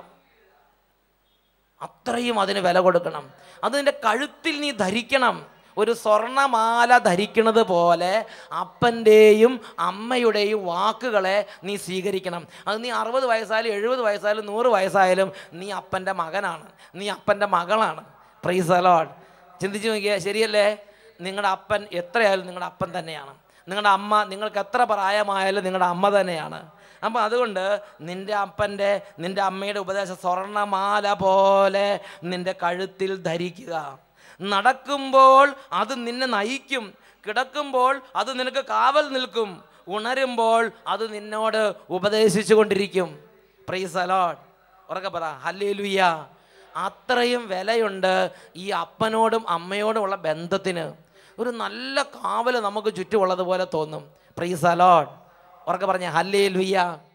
അത്രയും അതിന് വില കൊടുക്കണം അത് നിന്റെ കഴുത്തിൽ നീ ധരിക്കണം ഒരു സ്വർണമാല ധരിക്കുന്നത് പോലെ അപ്പൻ്റെയും അമ്മയുടെയും വാക്കുകളെ നീ സ്വീകരിക്കണം അത് നീ അറുപത് വയസ്സായാലും എഴുപത് വയസ്സായാലും നൂറ് വയസ്സായാലും നീ അപ്പൻ്റെ മകനാണ് നീ അപ്പൻ്റെ മകളാണ് പ്രൈസ് അലോഡ് ചിന്തിച്ചു നോക്കിയാൽ ശരിയല്ലേ നിങ്ങളുടെ അപ്പൻ എത്രയായാലും നിങ്ങളുടെ അപ്പൻ തന്നെയാണ് നിങ്ങളുടെ അമ്മ നിങ്ങൾക്ക് എത്ര പ്രായമായാലും നിങ്ങളുടെ അമ്മ തന്നെയാണ് അപ്പം അതുകൊണ്ട് നിൻ്റെ അപ്പൻ്റെ നിൻ്റെ അമ്മയുടെ ഉപദേശം സ്വർണ്ണമാല പോലെ നിൻ്റെ കഴുത്തിൽ ധരിക്കുക നടക്കുമ്പോൾ അത് നിന്നെ നയിക്കും കിടക്കുമ്പോൾ അത് നിനക്ക് കാവൽ നിൽക്കും ഉണരുമ്പോൾ അത് നിന്നോട് ഉപദേശിച്ചു കൊണ്ടിരിക്കും പ്രൈസ് അലോഡ് ഉറക്കെ പറ ഹല്ലേ ലുയ്യ അത്രയും വിലയുണ്ട് ഈ അപ്പനോടും അമ്മയോടുമുള്ള ബന്ധത്തിന് ഒരു നല്ല കാവൽ നമുക്ക് ചുറ്റുമുള്ളതുപോലെ തോന്നും പ്രൈസ് അലോഡ് ഉറക്കെ പറഞ്ഞ ഹല്ലേ ലുയ്യ